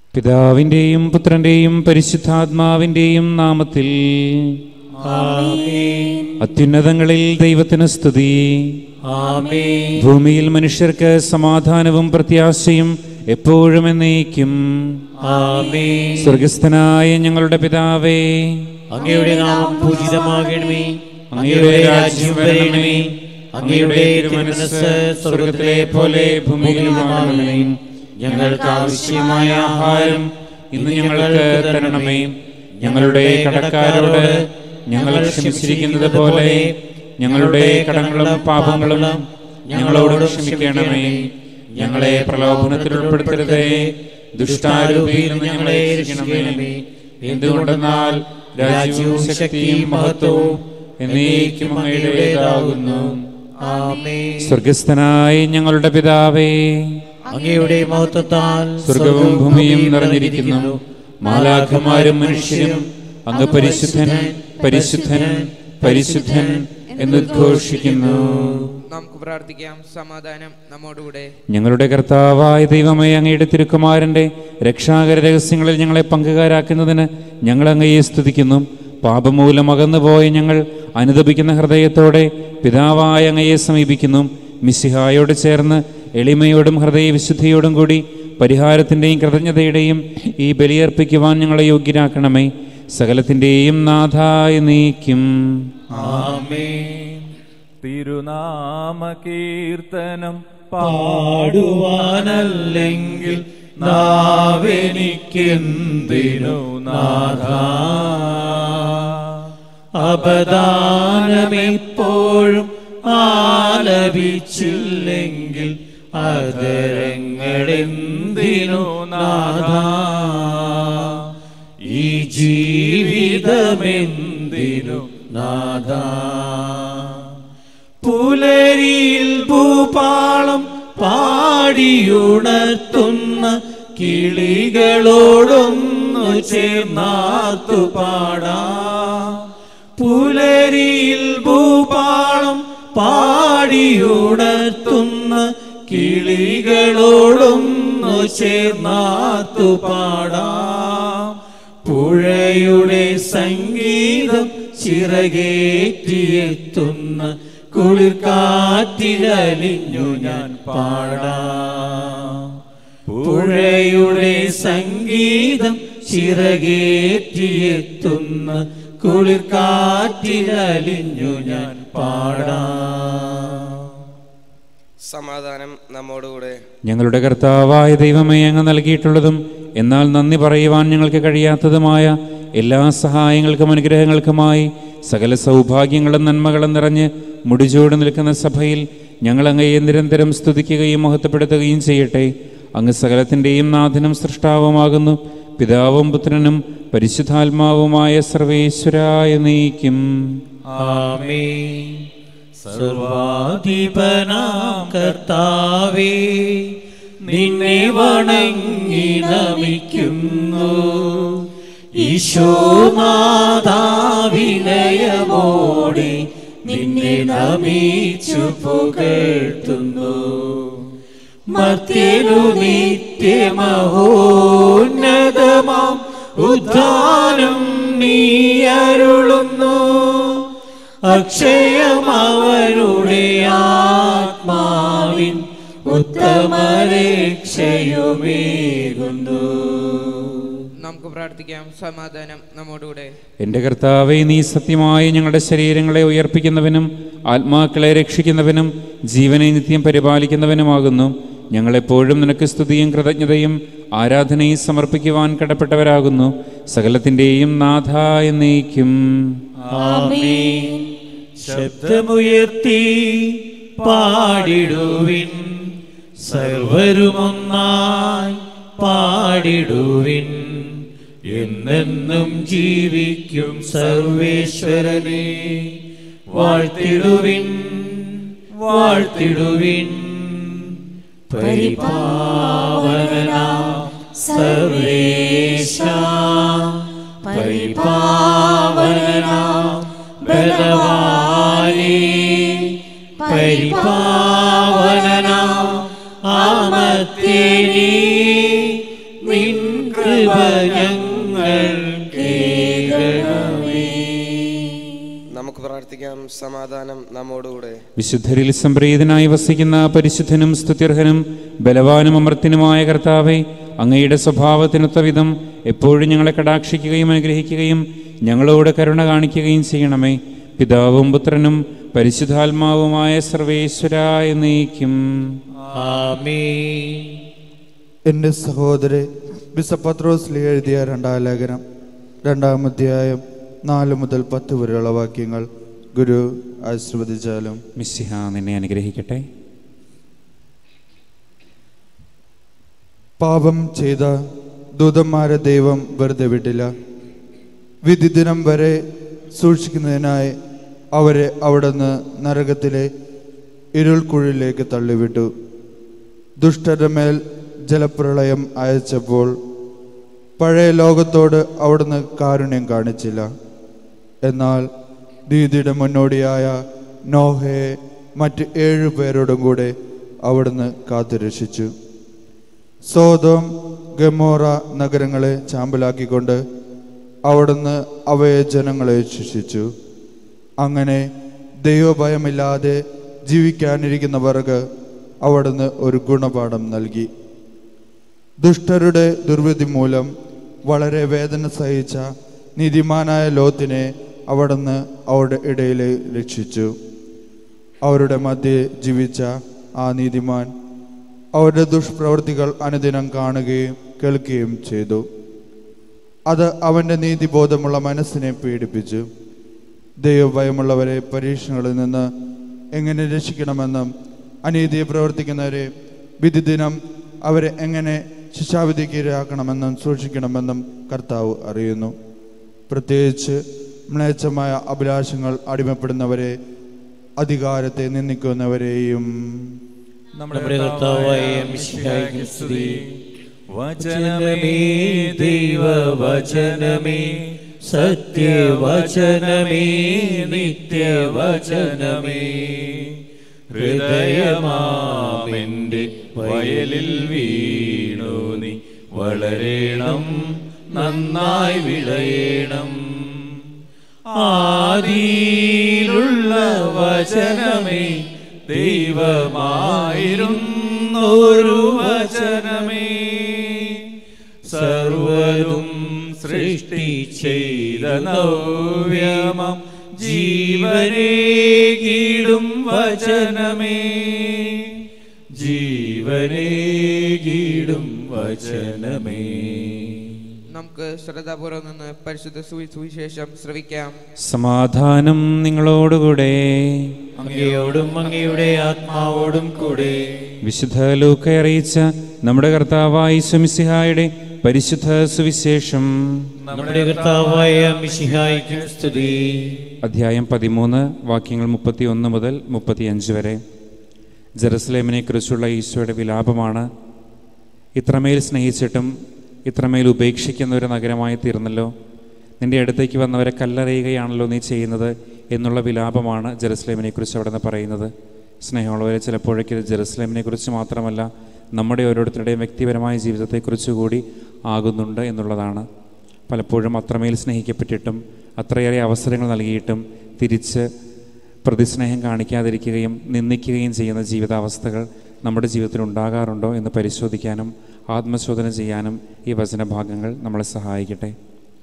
പിതാവിൻ്റെയും പുത്രൻ്റെയും പരിശുദ്ധാത്മാവിൻ്റെയും നാമത്തിൽ അത്യുന്നതങ്ങളിൽ ദൈവത്തിന് സ്തുതി ഭൂമിയിൽ മനുഷ്യർക്ക് സമാധാനവും പ്രത്യാശയും എപ്പോഴും എന്നേക്കും സ്വർഗസ്ഥനായ ഞങ്ങളുടെ പിതാവേ അങ്ങയുടെ നാമം പൂജിതമാകണമേ അങ്ങയുടെ രാജ്യം വരണമേ അങ്ങയുടെ തിരുമനസ് സ്വർഗത്തിലെ പോലെ ഭൂമിയിലുമാകണമേ ഞങ്ങൾക്ക് ആവശ്യമായ ആഹാരം ഇന്ന് ഞങ്ങൾക്ക് തരണമേ ഞങ്ങളുടെ കടക്കാരോട് ഞങ്ങൾ ക്ഷമിച്ചിരിക്കുന്നത് പോലെ ഞങ്ങളുടെ കടങ്ങളും പാപങ്ങളും ഞങ്ങളോട് ക്ഷമിക്കണമേ ഞങ്ങളെ പ്രലോഭനത്തിൽ ഉൾപ്പെടുത്തരുതേ ദുഷ്ടാരൂപിയിൽ നിന്ന് ഞങ്ങളെ രക്ഷിക്കണമേ എന്തുകൊണ്ടെന്നാൽ രാജ്യവും ശക്തിയും മഹത്വവും എന്നേക്കും അങ്ങയുടേതാകുന്നു സ്വർഗസ്ഥനായ ഞങ്ങളുടെ പിതാവേ അങ്ങയുടെ മഹത്വത്താൽ സ്വർഗവും ഭൂമിയും നിറഞ്ഞിരിക്കുന്നു മാലാഖമാരും മനുഷ്യരും അങ്ങ് പരിശുദ്ധൻ പരിശുദ്ധൻ പരിശുദ്ധൻ എന്നുദ്ഘോഷിക്കുന്നു നമുക്ക് പ്രാർത്ഥിക്കാം സമാധാനം നമ്മോടുകൂടെ ഞങ്ങളുടെ കർത്താവായ ദൈവമേ അങ്ങയുടെ തിരുക്കുമാരന്റെ രക്ഷാകര രഹസ്യങ്ങളിൽ ഞങ്ങളെ പങ്കുകാരാക്കുന്നതിന് ഞങ്ങൾ അങ്ങയെ സ്തുതിക്കുന്നു പാപമൂലം അകന്നുപോയ ഞങ്ങൾ അനുദപിക്കുന്ന ഹൃദയത്തോടെ പിതാവായ അങ്ങയെ സമീപിക്കുന്നു മിസിഹായോട് ചേർന്ന് എളിമയോടും ഹൃദയവിശുദ്ധിയോടും കൂടി പരിഹാരത്തിൻ്റെയും കൃതജ്ഞതയുടെയും ഈ ബലിയർപ്പിക്കുവാൻ ഞങ്ങളെ യോഗ്യരാക്കണമേ സകലത്തിൻ്റെയും നാഥായ നീക്കും തിരുനാമ കീർത്തനം പാടുവാനല്ലെങ്കിൽ നാവെനിക്കെന്തിനു നാഥ അപദാനമെപ്പോഴും ആലപിച്ചില്ലെങ്കിൽ അതരങ്ങളെന്തിനു നാഥ ഈ ജീവിതമെന്തിനു നാഥ പുലരിയിൽ ഭൂപാളം പാടിയുണർത്തുന്ന കിളികളോടൊന്നു ചേർന്നാർത്തു പാടാ പുലരിയിൽ ഭൂപാളം പാടിയുണർത്തുന്ന കിളികളോടൊന്നു ചേർന്നാർത്തു പാടാം പുഴയുടെ സംഗീതം ചിറകേറ്റിയെത്തുന്ന കുളിർ കാറ്റിലലിഞ്ഞു ഞാൻ പാടാം പുഴയുടെ സംഗീതം ചിറകേറ്റിയെത്തുന്ന കുളിർ കാറ്റിലലിഞ്ഞു ഞാൻ പാടാം സമാധാനം നമ്മോടുകൂടെ ഞങ്ങളുടെ കർത്താവായ ദൈവമേ അങ്ങ് നൽകിയിട്ടുള്ളതും എന്നാൽ നന്ദി പറയുവാൻ ഞങ്ങൾക്ക് കഴിയാത്തതുമായ എല്ലാ സഹായങ്ങൾക്കും അനുഗ്രഹങ്ങൾക്കുമായി സകല സൗഭാഗ്യങ്ങളും നന്മകളും നിറഞ്ഞ് മുടിചൂട് നിൽക്കുന്ന സഭയിൽ ഞങ്ങൾ അങ്ങയെ നിരന്തരം സ്തുതിക്കുകയും മഹത്വപ്പെടുത്തുകയും ചെയ്യട്ടെ അങ്ങ് സകലത്തിൻ്റെയും നാഥനും സൃഷ്ടാവുമാകുന്നു പിതാവും പുത്രനും പരിശുദ്ധാത്മാവുമായ സർവേശ്വരായ നീക്കും ആമേൻ സർവാധിപനാം കർത്താവേ നിന്നെ വണങ്ങി നമിക്കുന്നു ഈശോനാഥാവിനയമോടെ നിന്നെ നമിച്ചു പുകഴ്ത്തുന്നു മർത്യനു നിത്യമഹോന്നതമാം ഉദ്ധാനം നീ അരുളുന്നു അക്ഷയമവരുടെ ആത്മാവിൻ ഉത്തമരക്ഷയുമേകുന്നു നമുക്ക് പ്രാർത്ഥിക്കാം സമാധാനം നമ്മോടുകൂടെ എൻ്റെ കർത്താവെ നീ സത്യമായി ഞങ്ങളുടെ ശരീരങ്ങളെ ഉയർപ്പിക്കുന്നവനും ആത്മാക്കളെ രക്ഷിക്കുന്നവനും ജീവനെ നിത്യം പരിപാലിക്കുന്നവനുമാകുന്നു ഞങ്ങളെപ്പോഴും നിനക്ക് സ്തുതിയും കൃതജ്ഞതയും ആരാധനയും സമർപ്പിക്കുവാൻ കടപ്പെട്ടവരാകുന്നു സകലത്തിൻ്റെയും നാഥായ നീക്കും ആമേൻ ശബ്ദമുയർത്തി പാടിടുവിൻ സർവരുമൊന്നായി പാടിടുവിൻ എന്നെന്നും ജീവിക്കും സർവേശ്വരനെ വാഴ്ത്തിടുവിൻ വാഴ്ത്തിടുവിൻ പരിപാവന സർവേശ പരിപാവന ബലവാനേ പരിപാവന ആമത്തേനീ നിൻ കൃപ പ്രാർത്ഥിക്കാം സമാധാനം നമ്മോടുകൂടെ വിശുദ്ധരിൽ സംപ്രീതനായി വസിക്കുന്ന പരിശുദ്ധനും സ്തുത്യർഹനും ബലവാനും അമർത്തിനുമായ കർത്താവെ അങ്ങയുടെ സ്വഭാവത്തിനൊത്ത വിധം എപ്പോഴും ഞങ്ങളെ കടാക്ഷിക്കുകയും അനുഗ്രഹിക്കുകയും ഞങ്ങളോട് കരുണ കാണിക്കുകയും ചെയ്യണമേ പിതാവും പുത്രനും പരിശുദ്ധാത്മാവുമായ സർവേശ്വരായ നീക്കും ആമേൻ എൻ്റെ സഹോദരി ബിസപത്രോസ്ലി എഴുതിയ രണ്ടാം ലേഖനം രണ്ടാം അധ്യായം നാല് മുതൽ പത്ത് വരെയുള്ള വാക്യങ്ങൾ ഗുരു ആശീർവദിച്ചാലും മിസ്സിഹ നിന്നെ അനുഗ്രഹിക്കട്ടെ പാപം ചെയ്ത ദൂതന്മാരെ ദൈവം വെറുതെ വിട്ടില്ല വിധി ദിനം വരെ സൂക്ഷിക്കുന്നതിനായി അവരെ അവിടുന്ന് നരകത്തിലെ ഇരുൾക്കുഴിലേക്ക് തള്ളിവിട്ടു ദുഷ്ടരുടെ മേൽ ജലപ്രളയം അയച്ചപ്പോൾ പഴയ ലോകത്തോട് അവിടുന്ന് കാരുണ്യം കാണിച്ചില്ല എന്നാൽ ദീദിയുടെ മുന്നോടിയായ നോഹയെ മറ്റ് ഏഴു പേരോടും കൂടെ അവിടുന്ന് കാത്തുരക്ഷിച്ചു സോതോം ഗമോറ നഗരങ്ങളെ ചാമ്പലാക്കിക്കൊണ്ട് അവിടുന്ന് അവയെ ജനങ്ങളെ ശിക്ഷിച്ചു അങ്ങനെ ദൈവഭയമില്ലാതെ ജീവിക്കാനിരിക്കുന്നവർക്ക് അവിടുന്ന് ഒരു ഗുണപാഠം നൽകി ദുഷ്ടരുടെ ദുർവിധി മൂലം വളരെ വേദന സഹിച്ച നീതിമാനായ ലോത്തിനെ അവിടുന്ന് അവരുടെ ഇടയിൽ രക്ഷിച്ചു അവരുടെ മധ്യേ ജീവിച്ച ആ നീതിമാൻ അവരുടെ ദുഷ്പ്രവൃത്തികൾ അനുദിനം കാണുകയും കേൾക്കുകയും ചെയ്തു അത് അവൻ്റെ നീതിബോധമുള്ള മനസ്സിനെ പീഡിപ്പിച്ചു ദൈവഭയമുള്ളവരെ പരീക്ഷണങ്ങളിൽ നിന്ന് എങ്ങനെ രക്ഷിക്കണമെന്നും അനീതിയെ പ്രവർത്തിക്കുന്നവരെ വിധി ദിനം അവരെ എങ്ങനെ ശിക്ഷാവിധിക്ക് ഇരയാക്കണമെന്നും സൂക്ഷിക്കണമെന്നും കർത്താവ് അറിയുന്നു പ്രത്യേകിച്ച് മ്ലേച്ഛമായ അഭിലാഷങ്ങൾ അടിമപ്പെടുന്നവരെ അധികാരത്തെ നിന്ദിക്കുന്നവരെയും നമ്മുടെ കർത്താവായ മിശിഹായ്ക്ക് സ്തുതി വചനമേ ദൈവവചനമേ സത്യവചനമേ നിത്യവചനമേ ഹൃദയമാമെന്റെ വയലിൽ വീണു നീ വളരേണം നന്നായി വിളയണം ആദിയിലുള്ള വചനമേ ദൈവമായിരുന്നൊരു വചനമേ സർവതും സൃഷ്ടി ചെയ്ത നവ്യമം ജീവനേ കീടും വചനമേ ജീവനേ കീടും വചനമേ നമുക്ക് ശ്രദ്ധാപൂർവം നിന്ന് പരിശുദ്ധ സുവി- സുവിശേഷം ശ്രവിക്കാം സമാധാനം നിങ്ങളോടുകൂടെ അങ്ങയോടും അങ്ങയുടെ ആത്മാവോടും കൂടെ വിശുദ്ധ ലൂക്ക അറിയിച്ച നമ്മുടെ കർത്താവായ സുമിസിഹായുടെ പരിശുദ്ധ സുവിശേഷം നമ്മുടെ കർത്താവായ മിശിഹായ്ക്കും സ്തുതി അധ്യായം പതിമൂന്ന് വാക്യങ്ങൾ മുപ്പത്തി ഒന്ന് മുതൽ മുപ്പത്തിയഞ്ച് വരെ ജെറുസലേമിനെ കുറിച്ചുള്ള ഈശോയുടെ വിലാപമാണ് ഇത്രമേൽ സ്നേഹിച്ചിട്ടും ഇത്രമേൽ ഉപേക്ഷിക്കുന്ന ഒരു നഗരമായി തീർന്നല്ലോ നിന്റെ അടുത്തേക്ക് വന്നവരെ കല്ലെറിയുകയാണല്ലോ നീ ചെയ്യുന്നത് എന്നുള്ള വിലാപമാണ് ജെറുസലേമിനെ കുറിച്ച് അവിടെ നിന്ന് പറയുന്നത് സ്നേഹമുള്ളവരെ ചിലപ്പോഴേക്ക് ഇത് ജെറുസലേമിനെ കുറിച്ച് മാത്രമല്ല നമ്മുടെ ഓരോരുത്തരുടെയും വ്യക്തിപരമായ ജീവിതത്തെക്കുറിച്ച് കൂടി ആകുന്നുണ്ട് എന്നുള്ളതാണ് പലപ്പോഴും അത്രമേൽ സ്നേഹിക്കപ്പെട്ടിട്ടും അത്രയേറെ അവസരങ്ങൾ നൽകിയിട്ടും തിരിച്ച് പ്രതിസ്നേഹം കാണിക്കാതിരിക്കുകയും നിന്ദിക്കുകയും ചെയ്യുന്ന ജീവിതാവസ്ഥകൾ നമ്മുടെ ജീവിതത്തിൽ ഉണ്ടാകാറുണ്ടോ എന്ന് പരിശോധിക്കാനും ആത്മശോധന ചെയ്യാനും ഈ വചനഭാഗങ്ങൾ നമ്മളെ സഹായിക്കട്ടെ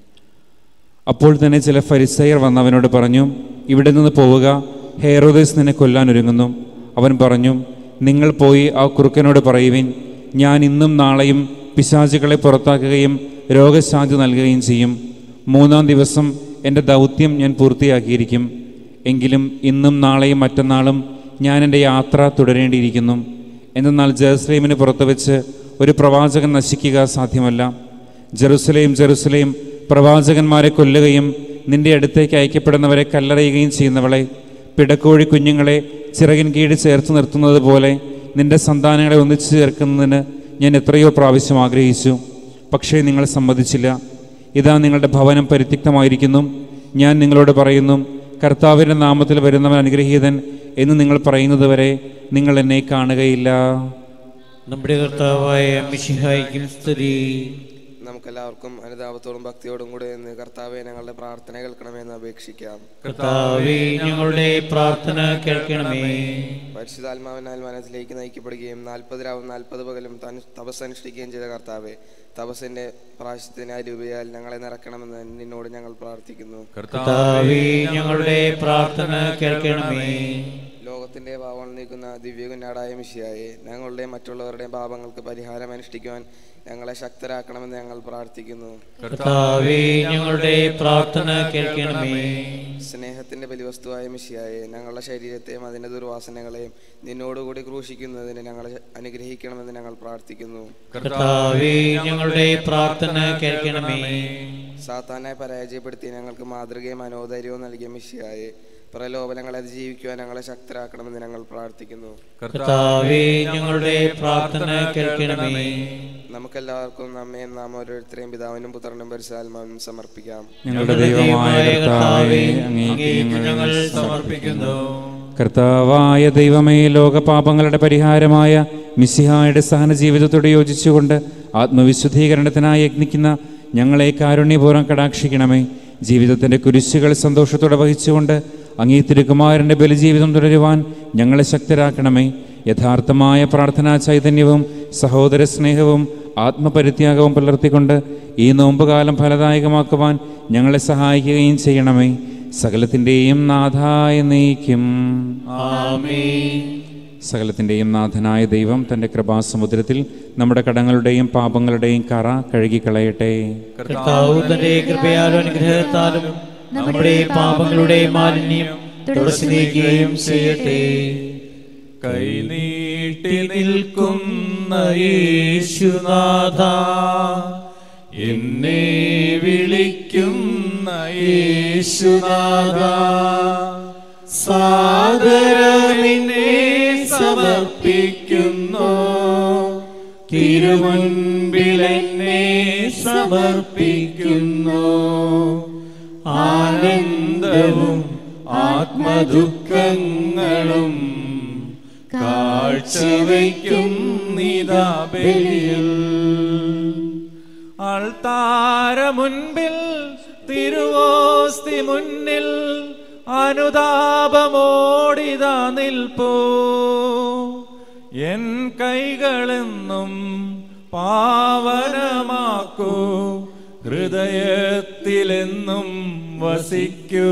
അപ്പോൾ തന്നെ ചില ഫരിസയർ വന്നവനോട് പറഞ്ഞു ഇവിടെ നിന്ന് പോവുക ഹേറോദേസ് നിന്നെ കൊല്ലാൻ ഒരുങ്ങുന്നു അവൻ പറഞ്ഞു നിങ്ങൾ പോയി ആ കുറുക്കനോട് പറയുവിൻ ഞാൻ ഇന്നും നാളെയും പിശാചുകളെ പുറത്താക്കുകയും രോഗശാന്തി നൽകുകയും ചെയ്യും മൂന്നാം ദിവസം എൻ്റെ ദൗത്യം ഞാൻ പൂർത്തിയാക്കിയിരിക്കും എങ്കിലും ഇന്നും നാളെയും മറ്റന്നാളും ഞാൻ എൻ്റെ യാത്ര തുടരേണ്ടിയിരിക്കുന്നു എന്നാൽ ജെറുസലേമിന് പുറത്ത് വെച്ച് ഒരു പ്രവാചകൻ നശിക്കുക സാധ്യമല്ല ജെറുസലേം ജെറുസലേം പ്രവാചകന്മാരെ കൊല്ലുകയും നിന്റെ അടുത്തേക്ക് അയക്കപ്പെടുന്നവരെ കല്ലെറിയുകയും ചെയ്യുന്നവളെ പിടക്കോഴി കുഞ്ഞുങ്ങളെ ചിറകിൻ കീഴ് ചേർത്ത് നിർത്തുന്നത് പോലെ നിന്റെ സന്താനങ്ങളെ ഒന്നിച്ചു ചേർക്കുന്നതിന് ഞാൻ എത്രയോ പ്രാവശ്യം ആഗ്രഹിച്ചു പക്ഷേ നിങ്ങൾ സമ്മതിച്ചില്ല ഇതാ നിങ്ങളുടെ ഭവനം പരിത്യക്തമായിരിക്കുന്നു ഞാൻ നിങ്ങളോട് പറയുന്നു കർത്താവിൻ്റെ നാമത്തിൽ വരുന്നവൻ അനുഗ്രഹീതൻ എന്ന് നിങ്ങൾ പറയുന്നതുവരെ നിങ്ങൾ എന്നെ കാണുകയില്ല നമ്മുടെ കർത്താവായ മിശിഹായ്ക്കും സ്തുതി നമുക്കെല്ലാവർക്കും അനുതാപത്തോടും ഭക്തിയോടും കൂടെ എന്ന് കർത്താവെ ഞങ്ങളുടെ പ്രാർത്ഥന കേൾക്കണമെന്ന് അപേക്ഷിക്കാം കർത്താവേ ഞങ്ങളുടെ പ്രാർത്ഥന കേൾക്കണമേ പരിശുദ്ധാത്മാവിനാൽ മനസ്സിലേക്ക് നയിക്കപ്പെടുകയും നാൽപ്പത് രാവും നാൽപ്പത് പകലും താൻ തപസ് അനുഷ്ഠിക്കുകയും ചെയ്ത കർത്താവെ തപസ്സിന്റെ പ്രാശത്തിനായി രൂപയാൽ ഞങ്ങളെ നിറക്കണമെന്ന് നിന്നോട് ഞങ്ങൾ പ്രാർത്ഥിക്കുന്നു കർത്താവേ ഞങ്ങളുടെ പ്രാർത്ഥന കേൾക്കണമേ ലോകത്തിന്റെ പാവങ്ങൾ നീക്കുന്ന ദിവ്യകുഞ്ഞാടായ മിശിയായെ ഞങ്ങളുടെ മറ്റുള്ളവരുടെ പാപങ്ങൾക്ക് പരിഹാരം അനുഷ്ഠിക്കുവാൻ ഞങ്ങളെ ശക്തരാക്കണമെന്ന് ഞങ്ങൾ പ്രാർത്ഥിക്കുന്നു കർത്താവേ ഞങ്ങളുടെ പ്രാർത്ഥന കേൾക്കണമേ സ്നേഹത്തിന്റെ ബലിവസ്തുവായ മിശിയായെ ഞങ്ങളുടെ ശരീരത്തെയും അതിന്റെ ദുർവാസനകളെയും നിന്നോടുകൂടി ക്രൂശിക്കുന്നതിന് ഞങ്ങളെ അനുഗ്രഹിക്കണമെന്ന് ഞങ്ങൾ പ്രാർത്ഥിക്കുന്നു കർത്താവേ ഞങ്ങളുടെ പ്രാർത്ഥന കേൾക്കണമേ സാത്താനെ പരാജയപ്പെടുത്തി ഞങ്ങൾക്ക് മാതൃകയും മനോധൈര്യവും നൽകിയ മിശിയായെ പ്രലോഭനങ്ങളെ അതിജീവിക്കുവാൻ ഞങ്ങളെ ശക്തരാക്കണമെന്ന് ഞങ്ങൾ പ്രാർത്ഥിക്കുന്നു കർത്താവേ ഞങ്ങളുടെ പ്രാർത്ഥന കേൾക്കണമേ നമുക്കെല്ലാവർക്കും നമ്മെ നാം ഓരോരുത്തരെയും പിതാവിനും പുത്രനും പരിശുദ്ധാത്മാവിനും സമർപ്പിക്കാം ഞങ്ങളുടെ ദൈവമായ കർത്താവേ അങ്ങേക്ക് അങ്ങേക്ക് ഞങ്ങൾ ഞങ്ങൾ സമർപ്പിക്കുന്നു കർത്താവായ ദൈവമേ ലോകപാപങ്ങളുടെ പരിഹാരമായ മിസിഹായുടെ സഹന ജീവിതത്തോട് യോജിച്ചുകൊണ്ട് ആത്മവിശുദ്ധീകരണത്തിനായി യത്നിക്കുന്ന ഞങ്ങളെ കാരുണ്യപൂർവ്വം കടാക്ഷിക്കണമേ ജീവിതത്തിൻ്റെ കുരിശുകൾ സന്തോഷത്തോടെ വഹിച്ചുകൊണ്ട് അങ്ങേ തിരുക്കുമാരൻ്റെ ബലിജീവിതം തുടരുവാൻ ഞങ്ങളെ ശക്തരാക്കണമേ യഥാർത്ഥമായ പ്രാർത്ഥനാ ചൈതന്യവും സഹോദര സ്നേഹവും ആത്മപരിത്യാഗവും പുലർത്തിക്കൊണ്ട് ഈ നോമ്പുകാലം ഫലദായകമാക്കുവാൻ ഞങ്ങളെ സഹായിക്കുകയും ചെയ്യണമേ സകലത്തിൻ്റെയും നാഥായ നീക്കും ആമേൻ സകലത്തിൻ്റെയും നാഥനായ ദൈവം തൻ്റെ കൃപാസമുദ്രത്തിൽ നമ്മുടെ കടങ്ങളുടെയും പാപങ്ങളുടെയും കറ കഴുകിക്കളയട്ടെ കർത്താവ് തന്റെ കൃപയാലും അനുഗ്രഹത്താലും നമ്മുടെ പാപങ്ങളുടെ മാലിന്യം തുടച്ചു നീക്കുകയും ചെയ്യട്ടെ കൈനീട്ടി നിൽക്കുന്ന യേശുനാഥ എന്നെ വിളിക്കുന്ന യേശുനാഥ സാദരമിന്നെ സമർപ്പിക്കുന്നു തിരുമുൻപിലെന്നെ സമർപ്പിക്കുന്നു ആനന്ദവും ആത്മദുഃഖങ്ങളും കാഴ്ചവയ്ക്കും നിതാ ബലിയിൽ അൾത്താര മുൻപിൽ തിരുവോസ്തി മുന്നിൽ അനുതാപമോടിതാ നിൽപ്പൂ എൻ കൈകളെന്നും പാവനമാക്കൂ ഹൃദയത്തിലെന്നും വസിക്കൂ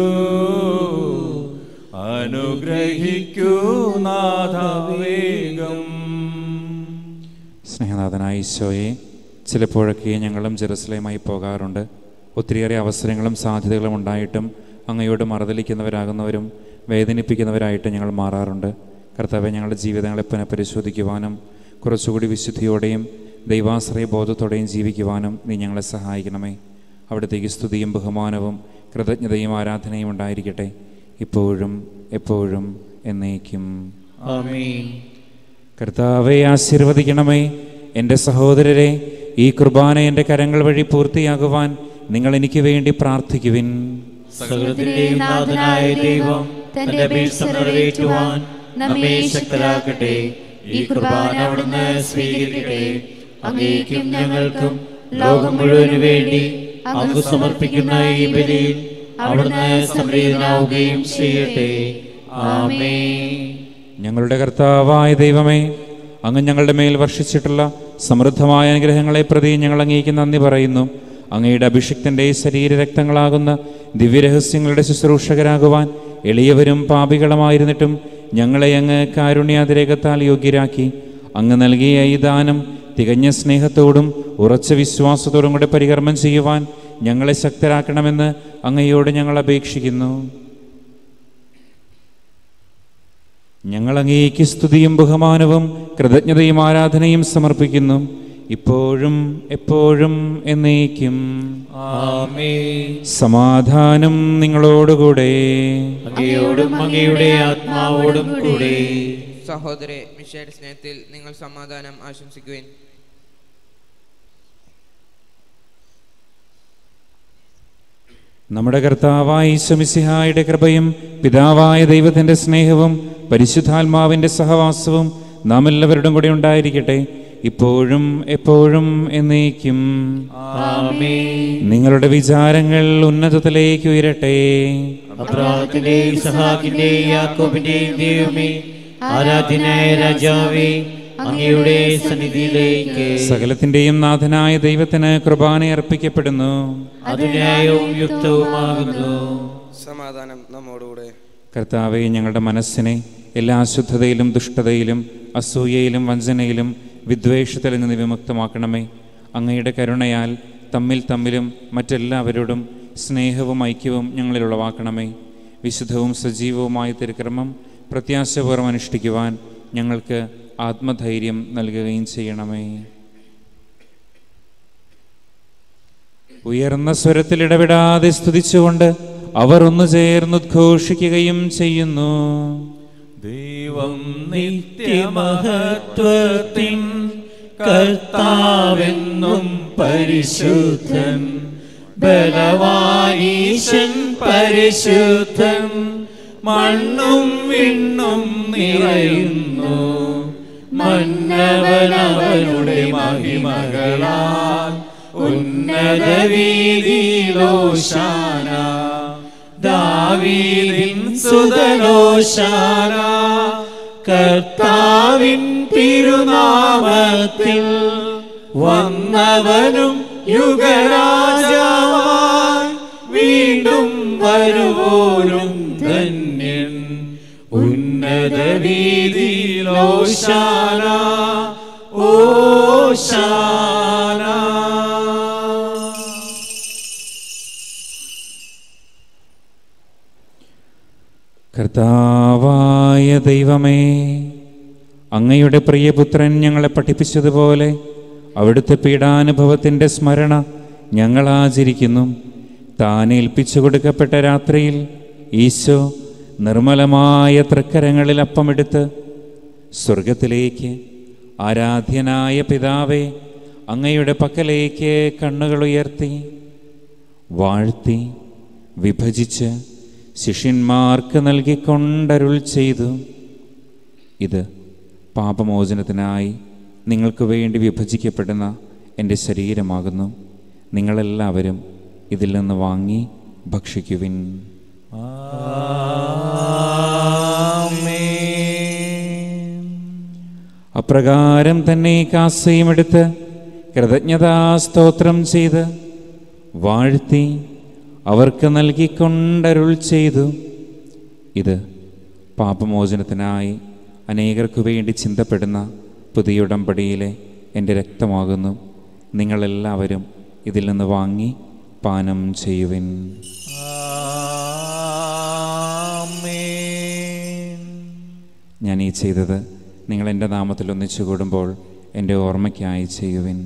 അനുഗ്രഹിക്കൂ നാഥവേഗം സ്നേഹനാഥനായ ഈശോയെ ചിലപ്പോഴൊക്കെ ഞങ്ങളും ജെറുസലേമായി പോകാറുണ്ട് ഒത്തിരിയേറെ അവസരങ്ങളും സാധ്യതകളും ഉണ്ടായിട്ടും അങ്ങയോട് മറുതലിക്കുന്നവരാകുന്നവരും വേദനിപ്പിക്കുന്നവരായിട്ട് ഞങ്ങൾ മാറാറുണ്ട് കർത്താവെ ഞങ്ങളുടെ ജീവിതങ്ങളെ പുനഃപരിശോധിക്കുവാനും കുറച്ചുകൂടി വിശുദ്ധിയോടെയും ദൈവാശ്രയ ബോധത്തോടെയും ജീവിക്കുവാനും നീ ഞങ്ങളെ സഹായിക്കണമേ അവിടത്തേക്ക് സ്തുതിയും ബഹുമാനവും കൃതജ്ഞതയും ആരാധനയും ഉണ്ടായിരിക്കട്ടെ ഇപ്പോഴും എപ്പോഴും എന്നേക്കും ആമേൻ കർത്താവെ ആശീർവദിക്കണമേ എൻ്റെ സഹോദരരെ ഈ കുർബാന എൻ്റെ കരങ്ങൾ വഴി പൂർത്തിയാകുവാൻ നിങ്ങൾ എനിക്ക് വേണ്ടി പ്രാർത്ഥിക്കുവിൻ സകലത്തിന്റെയും നാഥനായ ദൈവം തന്റെ അപേക്ഷ നിറവേറ്റുവാൻ നമ്മെ ശക്തരാക്കട്ടെ ഈ കുർബാന അവിടുന്ന് സ്വീകരിക്കട്ടെ അങ്ങേക്കും ഞങ്ങൾക്കും ലോകം മുഴുവനു വേണ്ടി അങ്ങ് സമർപ്പിക്കുന്ന ഈ ബലിയിൽ അവിടുന്ന് സംപ്രീതനാവുകയും ചെയ്യട്ടെ ആമേൻ ഞങ്ങളുടെ കർത്താവായ ദൈവമേ അങ്ങ് ഞങ്ങളുടെ മേൽ വർഷിച്ചിട്ടുള്ള സമൃദ്ധമായ അനുഗ്രഹങ്ങളെ പ്രതി ഞങ്ങൾ അങ്ങേക്ക് നന്ദി പറയുന്നു അങ്ങയുടെ അഭിഷിക്തൻ്റെ ശരീരരക്തങ്ങളാകുന്ന ദിവ്യരഹസ്യങ്ങളുടെ ശുശ്രൂഷകരാകുവാൻ എളിയവരും പാപികളുമായിരുന്നിട്ടും ഞങ്ങളെ അങ്ങ് കാരുണ്യാതിരേകത്താൽ യോഗ്യരാക്കി അങ്ങ് നൽകിയ ഈ ദാനം തികഞ്ഞ സ്നേഹത്തോടും ഉറച്ച വിശ്വാസത്തോടും കൂടെ പരികർമ്മം ചെയ്യുവാൻ ഞങ്ങളെ ശക്തരാക്കണമെന്ന് അങ്ങയോട് ഞങ്ങൾ അപേക്ഷിക്കുന്നു ഞങ്ങൾ അങ്ങേക്ക് സ്തുതിയും ബഹുമാനവും കൃതജ്ഞതയും ആരാധനയും സമർപ്പിക്കുന്നു ഇപ്പോഴും എപ്പോഴും എന്നേക്കും ആമേൻ സമാധാനം നിങ്ങളോടുകൂടെ അങ്ങയോടും അങ്ങയുടെ ആത്മാവോടും കൂടെ സഹോദരെ മിഷയുടെ സ്നേഹത്തിൽ നിങ്ങൾ സമാധാനം ആശംസിക്കുവിൻ നമ്മുടെ കർത്താവായ ഈശ്വമിസിഹായുടെ കൃപയും പിതാവായ ദൈവത്തിൻ്റെ സ്നേഹവും പരിശുദ്ധാത്മാവിൻ്റെ സഹവാസവും നാം എല്ലാവരുടെയും കൂടെ ഉണ്ടായിരിക്കട്ടെ ഇപ്പോഴും എപ്പോഴും എന്നേക്കും ആമേൻ നിങ്ങളുടെ വിചാരങ്ങൾ ഉന്നതത്തിലേക്ക് ഉയരട്ടെ അബ്രാഹത്തിന്റെയും സഹാക്കിന്റെയും യാക്കോബിന്റെയും ദൈവമേ ആരാധ്യനായ രാജാവേ അങ്ങയുടെ സന്നിധിയിലേക്ക് സകലത്തിന്റെയും നാഥനായ ദൈവത്തിന് കുർബാന അർപ്പിക്കപ്പെടുന്നു അത് ന്യായവും യുക്തവുമാകുന്നു സമാധാനം നമ്മോടുകൂടെ കർത്താവെ ഞങ്ങളുടെ മനസ്സിനെ എല്ലാ അശുദ്ധതയിലും ദുഷ്ടതയിലും അസൂയയിലും വഞ്ചനയിലും വിദ്വേഷത്തിൽ നിന്ന് വിമുക്തമാക്കണമേ അങ്ങയുടെ കരുണയാൽ തമ്മിൽ തമ്മിലും മറ്റെല്ലാവരോടും സ്നേഹവും ഐക്യവും ഞങ്ങളിൽ ഉളവാക്കണമേ വിശുദ്ധവും സജീവവുമായ തിരുക്രമം പ്രത്യാശപൂർവ്വം അനുഷ്ഠിക്കുവാൻ ഞങ്ങൾക്ക് ആത്മധൈര്യം നൽകുകയും ചെയ്യണമേ ഉയർന്ന സ്വരത്തിൽ ഇടപെടാതെ സ്തുതിച്ചുകൊണ്ട് അവർ ഒന്ന് ചേർന്ന് ഉദ്ഘോഷിക്കുകയും ചെയ്യുന്നു ദൈവം നിത്യമഹത്വത്തിൻ കർത്താവെന്നും പരിശുദ്ധൻ ബലവാനീശൻ പരിശുദ്ധൻ മണ്ണും വിണ്ണും നിറയുന്നു മന്നവനവനുടെ മഹിമകളാൽ ഉന്നത വീതിയിലോശാന ദാവീദിൻ സുതലോശാന കർത്താവിൻ തിരുനാമത്തിൽ വന്നവനും യുഗരാജാവായി വീണ്ടും വരുവോനും ധന്യൻ ഉന്നത വീതിയിലോശാന ഓശാന കർത്താവായ ദൈവമേ അങ്ങയുടെ പ്രിയപുത്രൻ ഞങ്ങളെ പഠിപ്പിച്ചതുപോലെ അവിടുത്തെ പീഡാനുഭവത്തിൻ്റെ സ്മരണ ഞങ്ങൾ ആചരിക്കുന്നു താൻ ഏൽപ്പിച്ചു കൊടുക്കപ്പെട്ട രാത്രിയിൽ ഈശോ നിർമ്മലമായ തൃക്കരങ്ങളിൽ അപ്പമെടുത്ത് സ്വർഗത്തിലേക്ക് ആരാധ്യനായ പിതാവേ അങ്ങയുടെ പക്കലേക്ക് കണ്ണുകൾ ഉയർത്തി വാഴ്ത്തി വിഭജിച്ച് ശിഷ്യന്മാർക്ക് നൽകിക്കൊണ്ടരുൾ ചെയ്തു ഇത് പാപമോചനത്തിനായി നിങ്ങൾക്ക് വേണ്ടി വിഭജിക്കപ്പെടുന്ന എൻ്റെ ശരീരമാകുന്നു നിങ്ങളെല്ലാവരും ഇതിൽ നിന്ന് വാങ്ങി ഭക്ഷിക്കുവിൻ അപ്രകാരം തന്നെ കാസയും എടുത്ത് കൃതജ്ഞതാസ്തോത്രം ചെയ്ത് വാഴ്ത്തി അവർക്ക് നൽകിക്കൊണ്ടരുൾ ചെയ്തു ഇത് പാപമോചനത്തിനായി അനേകർക്കു വേണ്ടി ചിന്തപ്പെടുന്ന പുതിയ ഉടമ്പടിയിലെ എൻ്റെ രക്തമാകുന്നു നിങ്ങളെല്ലാവരും ഇതിൽ നിന്ന് വാങ്ങി പാനം ചെയ്യുവിൻ ഞാൻ ഈ ചെയ്തത് നിങ്ങൾ എൻ്റെ നാമത്തിൽ ഒന്നിച്ചു കൂടുമ്പോൾ എൻ്റെ ഓർമ്മയ്ക്കായി ചെയ്യുവിൻ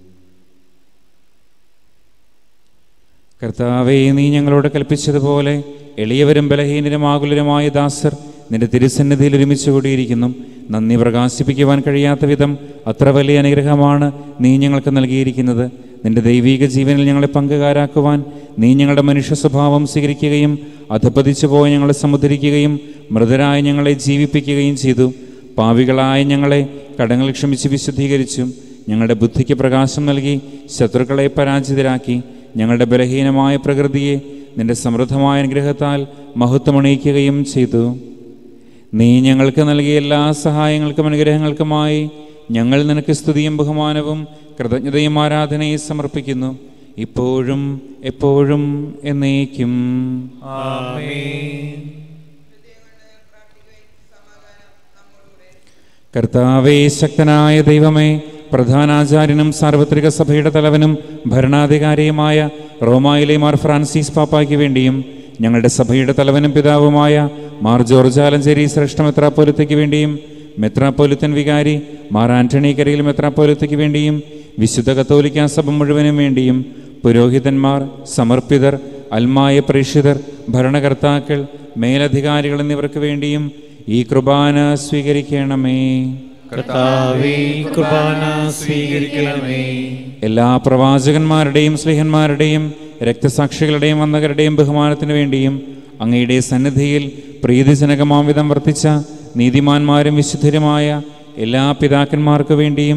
കർത്താവേ നീ ഞങ്ങളോട് കൽപ്പിച്ചതുപോലെ എളിയവരും ബലഹീനരും ആകുലരുമായ ദാസർ നിന്റെ തിരുസന്നിധിയിൽ ഒരുമിച്ച് കൂടിയിരിക്കുന്നു നന്ദി പ്രകാശിപ്പിക്കുവാൻ കഴിയാത്ത വിധം അത്ര വലിയ അനുഗ്രഹമാണ് നീ ഞങ്ങൾക്ക് നൽകിയിരിക്കുന്നത് നിന്റെ ദൈവീക ജീവനിൽ ഞങ്ങളെ പങ്കുകാരാക്കുവാൻ നീ ഞങ്ങളുടെ മനുഷ്യ സ്വഭാവം സ്വീകരിക്കുകയും അധപ്പതിച്ചു പോയി ഞങ്ങളെ സമുദ്രിക്കുകയും മൃതരായ ഞങ്ങളെ ജീവിപ്പിക്കുകയും ചെയ്തു പാവികളായ ഞങ്ങളെ കടങ്ങൾ ക്ഷമിച്ച് വിശുദ്ധീകരിച്ചു ഞങ്ങളുടെ ബുദ്ധിക്ക് പ്രകാശം നൽകി ശത്രുക്കളെ പരാജിതരാക്കി ഞങ്ങളുടെ ബലഹീനമായ പ്രകൃതിയെ നിന്റെ സമൃദ്ധമായ അനുഗ്രഹത്താൽ മഹത്വമണിയിക്കുകയും ചെയ്തു നീ ഞങ്ങൾക്ക് നൽകിയ എല്ലാ സഹായങ്ങൾക്കും അനുഗ്രഹങ്ങൾക്കുമായി ഞങ്ങൾ നിനക്ക് സ്തുതിയും ബഹുമാനവും കൃതജ്ഞതയും ആരാധനയും സമർപ്പിക്കുന്നു ഇപ്പോഴും എപ്പോഴും എന്നേക്കും കർത്താവേ ശക്തനായ ദൈവമേ പ്രധാനാചാര്യനും സാർവത്രിക സഭയുടെ തലവനും ഭരണാധികാരിയുമായ റോമായിലെ മാർ ഫ്രാൻസിസ് പാപ്പായ്ക്ക് വേണ്ടിയും ഞങ്ങളുടെ സഭയുടെ തലവനും പിതാവുമായ മാർ ജോർജ് ആലഞ്ചേരി ശ്രേഷ്ഠ മെത്രാപ്പോലത്തേക്ക് വേണ്ടിയും മെത്രാപ്പോലിത്തൻ വികാരി മാർ ആന്റണി കരയിൽ മെത്രാപ്പോലത്തേക്ക് വേണ്ടിയും വിശുദ്ധ കത്തോലിക്ക സഭ മുഴുവനും വേണ്ടിയും പുരോഹിതന്മാർ സമർപ്പിതർ അൽമായ പ്രേക്ഷിതർ ഭരണകർത്താക്കൾ മേലധികാരികൾ എന്നിവർക്ക് വേണ്ടിയും ഈ കുർബാന സ്വീകരിക്കണമേ കർത്താവേ കുർബാന സ്വീകരിക്കണമേ എല്ലാ പ്രവാചകന്മാരുടെയും സ്നേഹന്മാരുടെയും രക്തസാക്ഷികളുടെയും വന്നകരുടെയും ബഹുമാനത്തിനു വേണ്ടിയും അങ്ങയുടെ സന്നിധിയിൽ പ്രീതിജനകമാം വിധം വർത്തിച്ച നീതിമാന്മാരും വിശുദ്ധരുമായ എല്ലാ പിതാക്കന്മാർക്കു വേണ്ടിയും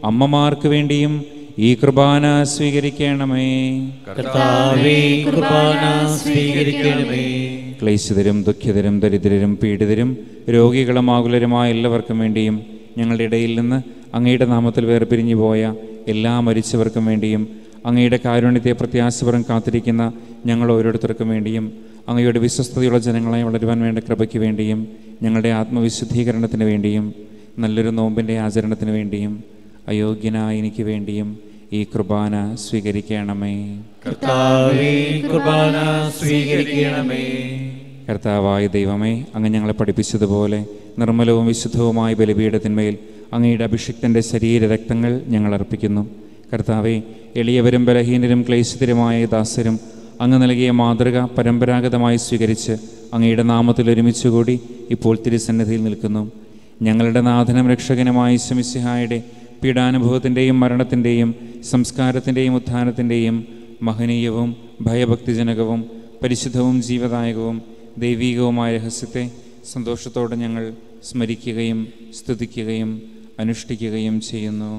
അമ്മമാർക്ക് വേണ്ടിയും ഈ കുർബാന സ്വീകരിക്കണമേ കർത്താവേ കുർബാന സ്വീകരിക്കണമേ ക്ലേശിതരും ദുഃഖിതരും ദരിദ്രരും പീഡിതരും രോഗികളും ആകുലരുമായ എല്ലാവർക്കും വേണ്ടിയും ഞങ്ങളുടെ ഇടയിൽ നിന്ന് അങ്ങയുടെ നാമത്തിൽ വേർപിരിഞ്ഞു പോയ എല്ലാ മരിച്ചവർക്കും വേണ്ടിയും അങ്ങയുടെ കാരുണ്യത്തെ പ്രത്യാശപരം കാത്തിരിക്കുന്ന ഞങ്ങൾ ഓരോരുത്തർക്കും വേണ്ടിയും അങ്ങയുടെ വിശ്വസ്തതയുള്ള ജനങ്ങളെ വളരുവാൻ വേണ്ട കൃപയ്ക്ക് വേണ്ടിയും ഞങ്ങളുടെ ആത്മവിശുദ്ധീകരണത്തിന് വേണ്ടിയും നല്ലൊരു നോമ്പിൻ്റെ ആചരണത്തിന് വേണ്ടിയും അയോഗ്യനായ എനിക്ക് വേണ്ടിയും ഈ കുർബാന സ്വീകരിക്കണമേ കർത്താവേ കുർബാന സ്വീകരിക്കണമേ കർത്താവായ ദൈവമേ അങ്ങ് ഞങ്ങളെ പഠിപ്പിച്ചതുപോലെ നിർമ്മലവും വിശുദ്ധവുമായ ബലിപീഠത്തിന്മേൽ അങ്ങയുടെ അഭിഷിക്തൻ്റെ ശരീര രക്തങ്ങൾ ഞങ്ങൾ അർപ്പിക്കുന്നു കർത്താവെ എളിയവരും ബലഹീനരും ക്ലേശിതരുമായ ദാസരും അങ്ങ് നൽകിയ മാതൃക പരമ്പരാഗതമായി സ്വീകരിച്ച് അങ്ങയുടെ നാമത്തിൽ ഒരുമിച്ചുകൂടി ഇപ്പോൾ തിരുസന്നിധിയിൽ നിൽക്കുന്നു ഞങ്ങളുടെ നാഥനും രക്ഷകനുമായ ശമിസിഹായുടെ പീഡാനുഭവത്തിൻ്റെയും മരണത്തിൻ്റെയും സംസ്കാരത്തിൻ്റെയും ഉത്ഥാനത്തിൻ്റെയും മഹനീയവും ഭയഭക്തിജനകവും പരിശുദ്ധവും ജീവദായകവും ദൈവീകവുമായ രഹസ്യത്തെ സന്തോഷത്തോടെ ഞങ്ങൾ സ്മരിക്കുകയും സ്തുതിക്കുകയും അനുഷ്ഠിക്കുകയും ചെയ്യുന്നു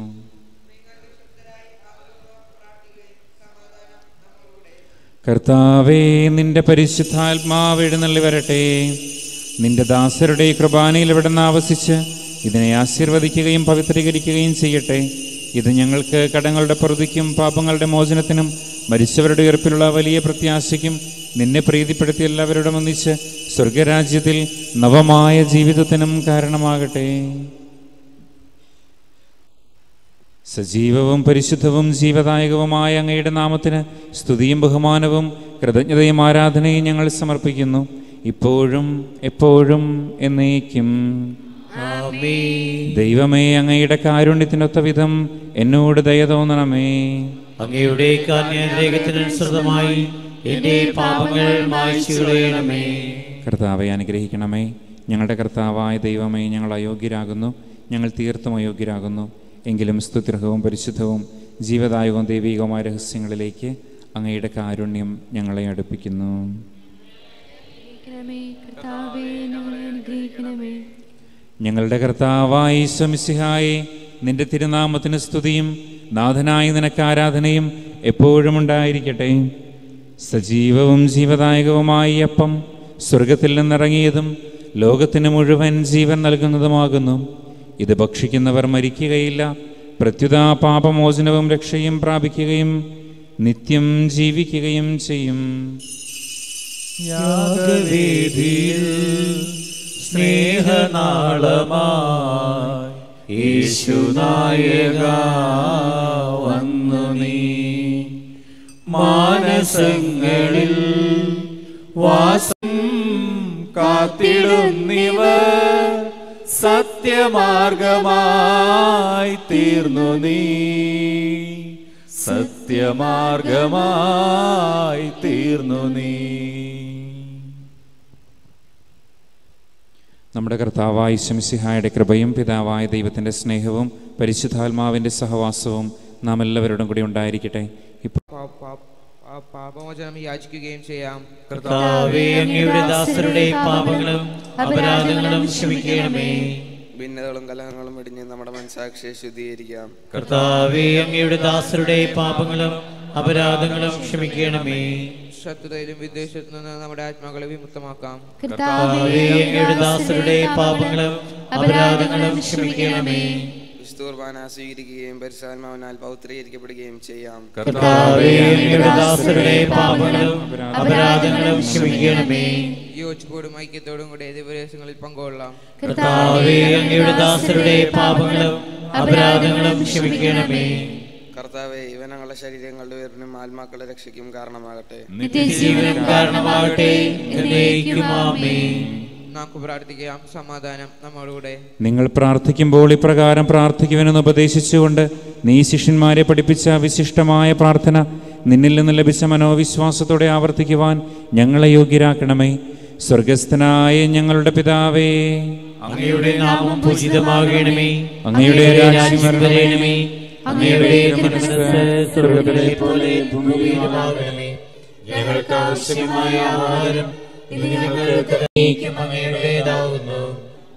കർത്താവേ നിന്റെ പരിശുദ്ധാത്മാവ് എഴുന്നള്ളി വരട്ടെ നിന്റെ ദാസരുടെ കൃപാനയിൽ ഇവിടുന്ന് ആവസിച്ച് ഇതിനെ ആശീർവദിക്കുകയും പവിത്രീകരിക്കുകയും ചെയ്യട്ടെ ഇത് ഞങ്ങൾക്ക് കടങ്ങളുടെ പ്രതിക്കും പാപങ്ങളുടെ മോചനത്തിനും മരിച്ചവരുടെ ഉയർപ്പിലുള്ള വലിയ പ്രത്യാശയ്ക്കും നിന്നെ പ്രീതിപ്പെടുത്തി എല്ലാവരോടും ഒന്നിച്ച് സ്വർഗരാജ്യത്തിൽ നവമായ ജീവിതത്തിനും കാരണമാകട്ടെ സജീവവും പരിശുദ്ധവും ജീവദായകവുമായ അങ്ങയുടെ നാമത്തിന് സ്തുതിയും ബഹുമാനവും കൃതജ്ഞതയും ആരാധനയും ഞങ്ങൾ സമർപ്പിക്കുന്നു ഇപ്പോഴും എപ്പോഴും എന്നേക്കും ദൈവമേ അങ്ങയുടെ കാരുണ്യത്തിനൊത്ത വിധം എന്നോട് ദയ തോന്നണമേ അങ്ങയുടെ കാന്യാഗ്രഹത്തിനനുസൃതമായി എന്റെ പാപങ്ങൾ മായ്ച്ചു കളയണമേ കർത്താവെ അനുഗ്രഹിക്കണമേ ഞങ്ങളുടെ കർത്താവായ ദൈവമേ ഞങ്ങൾ അയോഗ്യരാകുന്നു ഞങ്ങൾ തീർത്തും അയോഗ്യരാകുന്നു എങ്കിലും സ്തുത്യർഹവും പരിശുദ്ധവും ജീവദായകവും ദൈവികവുമായ രഹസ്യങ്ങളിലേക്ക് അങ്ങയുടെ കാരുണ്യം ഞങ്ങളെ അടുപ്പിക്കുന്നു അനുഗ്രഹിക്കണമേ കർത്താവേ ഞങ്ങളെ അനുഗ്രഹിക്കണമേ ഞങ്ങളുടെ കർത്താവായ ഈശ്വമിസിഹായെ നിന്റെ തിരുനാമത്തിന് സ്തുതിയും നാഥനായ നിനക്ക് ആരാധനയും എപ്പോഴും ഉണ്ടായിരിക്കട്ടെ സജീവവും ജീവദായകവുമായ ഈ അപ്പം സ്വർഗത്തിൽ നിന്നിറങ്ങിയതും ലോകത്തിന് മുഴുവൻ ജീവൻ നൽകുന്നതുമാകുന്നു ഇത് ഭക്ഷിക്കുന്നവർ മരിക്കുകയില്ല പ്രത്യുത പാപമോചനവും രക്ഷയും പ്രാപിക്കുകയും നിത്യം ജീവിക്കുകയും ചെയ്യും യാഗവേദിയിൽ സ്നേഹനാളമായി യേശുനായക വന്നു നീ മാനസങ്ങളിൽ വാസം കാത്തിടുന്നിവർ സത്യമാർഗമായി തീർന്നു നീ സത്യമാർഗമായി തീർന്നു നീ നമ്മുടെ കർത്താവായ ശംസിഹായുടെ കൃപയും പിതാവായ ദൈവത്തിൻ്റെ സ്നേഹവും പരിശുദ്ധാത്മാവിൻ്റെ സഹവാസവും നാം എല്ലാവരോടും കൂടി ഉണ്ടായിരിക്കട്ടെ ഇപ്പോൾ പാ- പാ- പാ- പാപമോചനം യാചിക്കുകയും ചെയ്യാം കർത്താവേ അങ്ങയുടെ ദാസരുടെ പാപങ്ങളും അപരാധങ്ങളും ക്ഷമിക്കണമേ ഭിന്നതകളും കലഹങ്ങളും ഇടിഞ്ഞ് നമ്മുടെ മനസാക്ഷിയെ ശുദ്ധീകരിക്കാം കർത്താവേ അങ്ങയുടെ ദാസരുടെ പാപങ്ങളും അപരാധങ്ങളും ക്ഷമിക്കണമേ ശത്രുതയിലും വിദ്വേഷത്തിൽ നിന്ന് നമ്മുടെ ആത്മാക്കളെ വിമുക്തമാക്കാം കർത്താവേ അങ്ങയുടെ ദാസരുടെ പാപങ്ങളും അപരാധങ്ങളും ക്ഷമിക്കണമേ വിശുദ്ധ കുർബാന സ്വീകരിക്കുകയും പരിശുദ്ധാത്മാവിനാൽ പൗത്രീകരിക്കപ്പെടുകയും ചെയ്യാം കർത്താവേ അങ്ങയുടെ ദാസരുടെ പാപങ്ങളും അപരാധങ്ങളും ക്ഷമിക്കണമേ യോജിപ്പോടും ഐക്യത്തോടും കൂടി ദിവസങ്ങളിൽ പങ്കുകൊള്ളാം കർത്താവേ അങ്ങയുടെ ദാസരുടെ പാപങ്ങളും അപരാധങ്ങളും ക്ഷമിക്കണമേ കർത്താവെ ഇവ ഞങ്ങളുടെ ശരീരങ്ങളുടെ ഉയർന്നും ആത്മാക്കളുടെ രക്ഷയ്ക്കും കാരണമാകട്ടെ നിത്യജീവനം കാരണമാകട്ടെ എന്നേക്കും ആമേൻ നമുക്ക് പ്രാർത്ഥിക്കാം സമാധാനം നമ്മളുടെ നിങ്ങൾ പ്രാർത്ഥിക്കുമ്പോൾ ഇപ്രകാരം പ്രാർത്ഥിക്കുവാനെന്ന് ഉപദേശിച്ചുകൊണ്ട് നീ ശിഷ്യന്മാരെ പഠിപ്പിച്ച വിശിഷ്ടമായ പ്രാർത്ഥന നിന്നിൽ നിന്ന് ലഭിച്ച മനോവിശ്വാസത്തോടെ ആവർത്തിക്കുവാൻ ഞങ്ങളെ യോഗ്യരാക്കണമേ സ്വർഗസ്ഥനായ ഞങ്ങളുടെ പിതാവേ അങ്ങയുടെ നാമം പൂജിതമാകണമേ അങ്ങയുടെ രാജ്യം വരണമേ അങ്ങയുടെ മനസ്സ് സ്വർഗത്തിലെ പോലെ ഭൂമിയിലുമാകണമേ ഞങ്ങൾക്ക് ആവശ്യമായ ആഹാരം ഇന്ന് ഞങ്ങൾക്ക് അങ്ങയുടേതാവുന്നു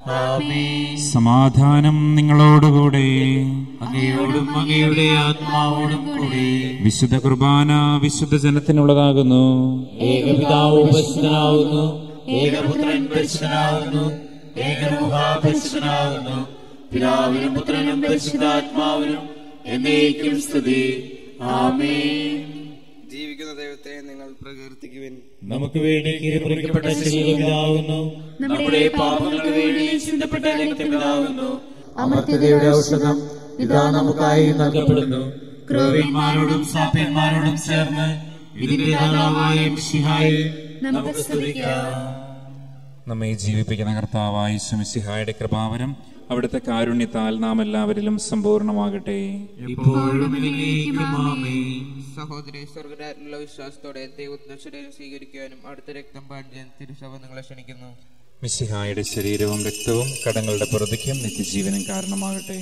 ആമേൻ സമാധാനം നിങ്ങളോടുകൂടെ അങ്ങയോടും അങ്ങയുടെ ആത്മാവോടും കൂടി വിശുദ്ധ കുർബാന വിശുദ്ധ ജനത്തിനുള്ളതാകുന്നു ഏകപിതാവ് പരിശുദ്ധനാവുന്നു ഏകപുത്രൻ പരിശുദ്ധനാവുന്നു ഏകരൂഹ പരിശുദ്ധനാവുന്നു പിതാവിനും പുത്രനും പരിശുദ്ധാത്മാവിനും എന്നേക്കും സ്തുതി ആമേൻ ജീവിക്കുന്ന ദൈവത്തെ നിങ്ങൾ പ്രകീർത്തിക്കുവിൻ നമുക്ക് വേണ്ടി കീഴ്പ്പെടുക്കപ്പെട്ട ശരീരമിതാവുന്നു നമ്മുടെ പാപങ്ങൾക്ക് വേണ്ടി ചിന്തപ്പെട്ട രക്തമിതാവുന്നു അമർത്യതയുടെ ഔഷധം ഇതാ നമുക്കായി നൽകപ്പെടുന്നു ക്രോവ്യന്മാരോടും സാപ്യന്മാരോടും ചേർന്ന് ഇതിന്റെ ദാതാവായ മിശിഹായെ നമുക്ക് സ്തുതിക്കാം നമ്മെ ജീവിപ്പിക്കുന്ന കർത്താവായ സുമിസിഹായുടെ കൃപാവരം അവിടുത്തെ കാരുണ്യത്താൽ നാം എല്ലാവരിലും സമ്പൂർണ്ണമാകട്ടെ ഇപ്പോഴും എന്നേക്കും ആമേൻ സഹോദരി സ്വർഗരാജിലുള്ള വിശ്വാസത്തോടെ ദൈവത്തിന്റെ ശരീരം സ്വീകരിക്കുവാനും അടുത്ത രക്തം പാഞ്ചാൻ തിരുസഭ നിങ്ങളെ ക്ഷണിക്കുന്നു മിസിഹായുടെ ശരീരവും രക്തവും കടങ്ങളുടെ പുറത്തേക്കും നിത്യജീവനും കാരണമാകട്ടെ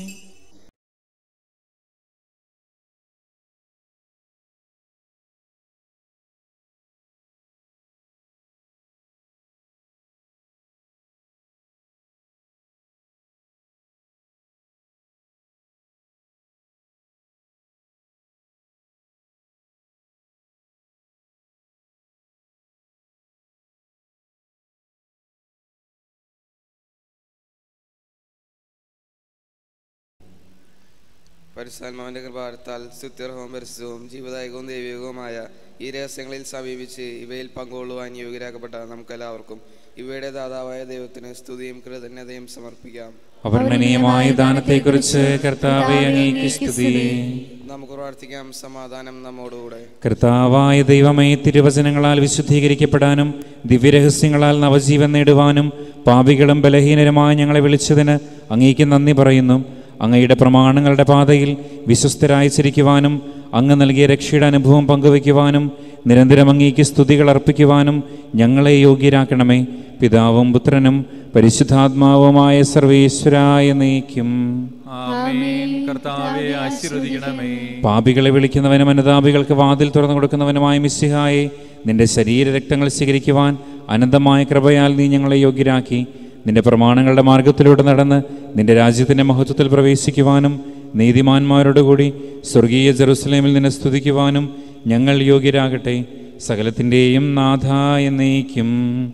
പരിശുദ്ധാത്മാവിന്റെ കൃപാരത്താൽ സ്തുത്യർഹവും പരിശുദ്ധവും ജീവദായകവും ദൈവികവുമായ ഈ രഹസ്യങ്ങളിൽ സമീപിച്ച് ഇവയിൽ പങ്കുകൊള്ളുവാൻ യോഗ്യരാക്കപ്പെട്ട നമുക്കെല്ലാവർക്കും ഇവയുടെ ദാതാവായ ദൈവത്തിന് സ്തുതിയും കൃതജ്ഞതയും സമർപ്പിക്കാം അവർണ്ണനീയമായ ദാനത്തെക്കുറിച്ച് കർത്താവെ അങ്ങേക്ക് സ്തുതി നമുക്ക് പ്രാർത്ഥിക്കാം സമാധാനം നമ്മോടുകൂടെ കർത്താവായ ദൈവമേ തിരുവചനങ്ങളാൽ വിശുദ്ധീകരിക്കപ്പെടാനും ദിവ്യരഹസ്യങ്ങളാൽ നവജീവൻ നേടുവാനും പാപികളും ബലഹീനരുമായ ഞങ്ങളെ വിളിച്ചതിന് അങ്ങേക്ക് നന്ദി പറയുന്നു അങ്ങയുടെ പ്രമാണങ്ങളുടെ പാതയിൽ വിശ്വസ്തരായി ചിരിക്കുവാനും അങ്ങ് നൽകിയ രക്ഷയുടെ അനുഭവം പങ്കുവയ്ക്കുവാനും നിരന്തരം അങ്ങേക്ക് സ്തുതികൾ അർപ്പിക്കുവാനും ഞങ്ങളെ യോഗ്യരാക്കണമേ പിതാവും പുത്രനും പരിശുദ്ധാത്മാവുമായ സർവേശ്വരായ നീക്കും ആമേൻ കർത്താവെ ആശീർവദിക്കണമേ പാപികളെ വിളിക്കുന്നവനും അനുതാപികൾക്ക് വാതിൽ തുറന്നു കൊടുക്കുന്നവനുമായ മിസ്സിഹായെ നിന്റെ ശരീര രക്തങ്ങൾ സ്വീകരിക്കുവാൻ അനന്തമായ കൃപയാൽ നീ ഞങ്ങളെ യോഗ്യരാക്കി നിന്റെ പ്രമാണങ്ങളുടെ മാർഗത്തിലൂടെ നടന്ന് നിന്റെ രാജ്യത്തിന്റെ മഹത്വത്തിൽ പ്രവേശിക്കുവാനും നീതിമാന്മാരോടുകൂടി സ്വർഗീയ ജെറുസലേമിൽ നിന്നെ സ്തുതിക്കുവാനും ഞങ്ങൾ യോഗ്യരാകട്ടെ സകലത്തിൻ്റെയും നാഥ എന്നേക്കും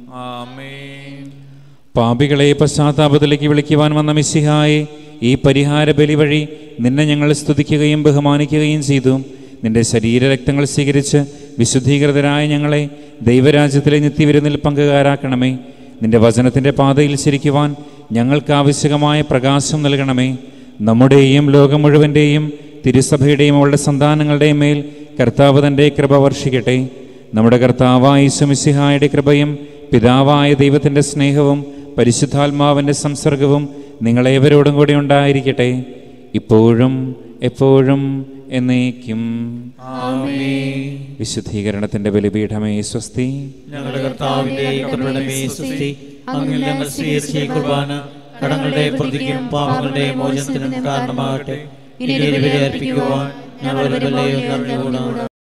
ആമേൻ പാപികളെ പശ്ചാത്താപത്തിലേക്ക് വിളിക്കുവാൻ വന്ന മിസ്സിഹായെ ഈ പരിഹാര ബലി വഴി നിന്നെ ഞങ്ങൾ സ്തുതിക്കുകയും ബഹുമാനിക്കുകയും ചെയ്തു നിന്റെ ശരീരരക്തങ്ങൾ സ്വീകരിച്ച് വിശുദ്ധീകൃതരായ ഞങ്ങളെ ദൈവരാജ്യത്തിലെ നിത്യവിരുന്നിൽ പങ്കുകാരാക്കണമേ നിന്റെ വചനത്തിൻ്റെ പാതയിൽ ചിരിക്കുവാൻ ഞങ്ങൾക്ക് ആവശ്യകമായ പ്രകാശം നൽകണമേ നമ്മുടെയും ലോകം മുഴുവൻ്റെയും തിരുസഭയുടെയും അവളുടെ സന്താനങ്ങളുടെയും മേൽ കർത്താവ് തൻ്റെ കൃപ വർഷിക്കട്ടെ നമ്മുടെ കർത്താവായ സുമിസിഹായുടെ കൃപയും പിതാവായ ദൈവത്തിൻ്റെ സ്നേഹവും പരിശുദ്ധാത്മാവിൻ്റെ സംസർഗവും നിങ്ങളേവരോടും കൂടി ഉണ്ടായിരിക്കട്ടെ ഇപ്പോഴും എപ്പോഴും എന്നേക്കും വിശുദ്ധീകരണത്തിന്റെ ബലിപീഠമേ സ്വസ്തി ഞങ്ങളുടെ കർത്താവിന്റെ കൃപണമേ സ്തുതി അങ്ങിൽ ഞങ്ങൾ സ്വീകരിച്ച ഈ കുർബാന കടങ്ങളുടെ പ്രതിക്കും പാപങ്ങളുടെ മോചനത്തിനും കാരണമാകട്ടെ ഇനി ബലി അർപ്പിക്കുവാൻ ഞങ്ങൾ ഒരു ബലയും നിറഞ്ഞുകൂടാ